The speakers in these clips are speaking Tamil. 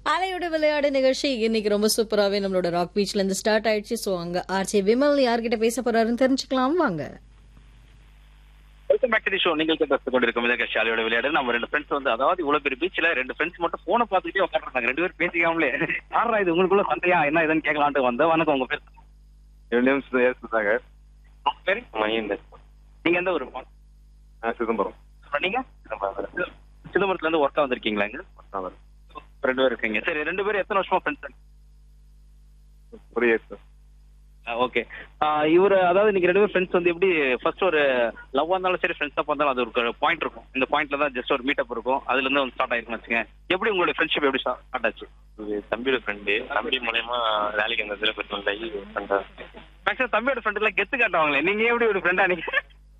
அலையோட விளையாடு நிகழ்ச்சி இன்னைக்கு ரொம்ப சூப்பராகவே நம்மளோட ராக் பீச்ல இருந்து ஸ்டார்ட் ஆயிடுச்சு ஸோ அங்க ஆர்ஜே விமல் யார்கிட்ட பேச போறாருன்னு தெரிஞ்சுக்கலாம் வாங்க welcome back to the show நீங்கள் கேட்டு கொண்டிருக்கும் இந்த ஷாலியோட விளையாடு நம்ம ரெண்டு ஃப்ரெண்ட்ஸ் வந்து அதாவது இவ்வளவு பெரிய பீச்ல ரெண்டு ஃப்ரெண்ட்ஸ் மட்டும் போனை பார்த்துக்கிட்டே உட்காந்துருக்காங்க ரெண்டு பேரும் பேசிக்காமலே யாரா இது உங்களுக்குள்ள சண்டையா என்ன இதுன்னு கேட்கலான்ட்டு வந்தேன் வணக்கம் உங்க பேர் என் நேம் சுதேஷ் சுதாகர் உங்க பேரு மகேந்தர் நீங்க எந்த ஊர் நான் சிதம்பரம் நீங்க சிதம்பரத்துல இருந்து ஒர்க்கா வந்திருக்கீங்களா இங்க அவர் ரெண்டு பேர் இருக்கீங்க சரி ரெண்டு பேரும் எத்தனை வருஷமா ஃப்ரெண்ட்ஸ் ஒரு இயர் சார் ஓகே இவர் அதாவது நீங்க ரெண்டு பேரும் ஃப்ரெண்ட்ஸ் வந்து எப்படி ஃபர்ஸ்ட் ஒரு லவ்வா இருந்தாலும் சரி ஃப்ரெண்ட்ஸா இருந்தாலும் அது ஒரு பாயிண்ட் இருக்கும் இந்த பாயிண்ட்ல தான் ஜஸ்ட் ஒரு மீட்டப் இருக்கும் அதுல இருந்து வந்து ஸ்டார்ட் ஆயிருக்கும் வச்சுங்க எப்படி உங்களுடைய ஃப்ரெண்ட்ஷிப் எப்படி ஸ்டார்ட் ஆச்சு இது தம்பியோட ஃப்ரெண்டு தம்பி மூலயமா வேலைக்கு அந்த இதில் போய் ஆகி பண்ணுறேன் மேக்ஸிமம் தம்பியோட ஃப்ரெண்ட் எல்லாம் கெத்து காட்டுவாங்களே நீங்க எப்படி ஒரு ஃப்ரெண்டா நீங்க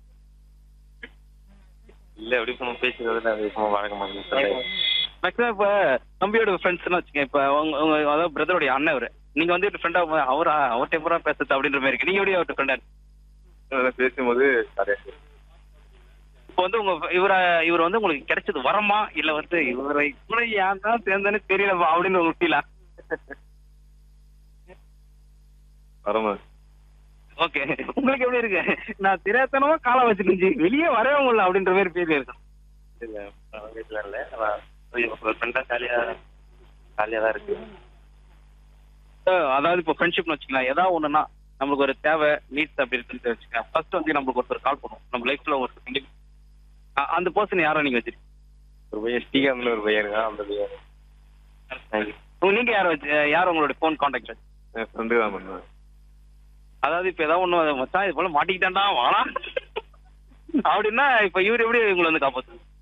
இல்லை எப்படி சும்மா பேசுறதுல அது சும்மா வழக்க மாட்டேங்குது மேக்ஸிமம் இப்ப தம்பியோட ஃப்ரெண்ட்ஸ்னு வச்சுங்க இப்ப உங்க உங்க அதாவது பிரதருடைய அண்ணன் அவரு நீங்க வந்து ஃப்ரெண்டா அவரா அவர் டெம்பரா பேசுறது அப்படின்ற மாதிரி இருக்கு நீங்க எப்படி அவர்கிட்ட ஃப்ரெண்டா பேசும்போது கரெக்ட் இப்போ வந்து உங்க இவர இவர் வந்து உங்களுக்கு கிடைச்சது வரமா இல்ல வந்து இவரை கூட ஏன் தான் சேர்ந்தேன்னு தெரியலப்பா அப்படின்னு உங்களுக்கு ஃபீலா வரமா ஓகே உங்களுக்கு எப்படி இருக்கு நான் திரைத்தனமா காலம் வச்சிருந்துச்சு வெளியே வரவே முடியல அப்படின்ற மாதிரி ஃபீல் இருக்கு இல்லை வீட்டில் இல்லை ஒரு ஃப்ரெண்டாக ஜாலியாக ஜாலியாக தான் இருக்கு அஹ் அதாவது இப்போ ஃப்ரெண்ட்ஷிப்னு வச்சுக்கலாம் ஏதாவது ஒண்ணுன்னா நம்மளுக்கு ஒரு தேவை நீட்ஸ் அப்படி இருக்குன்னு வச்சுக்கோங்க ஃபர்ஸ்ட் வந்து நம்மளுக்கு ஒருத்தர் கால் பண்ணுவோம் நம்ம லைஃப்ல ஒரு கண்டிப்பா அ- அந்த பர்சன் யாரோ நீங்க வச்சிருக்கீங்க ஒரு பையன் ஸ்ரீகாந்த்னு ஒரு பையன் இருக்கான் அந்த பையன் தேங்க்யூ உங்க- நீங்க யாரை வச்சு யார் உங்களுடைய ஃபோன் கான்டாக்ட் வச்சு என் ஃப்ரெண்டு தான் பண்ணுவேன் அதாவது இப்ப ஏதாவது ஒண்ணு மச்சான் இது போல மாட்டிக்கிட்டான்டா வாடா அப்படின்னா இப்ப இவர் எப்படி உங்களை வந்து காப்பாத்து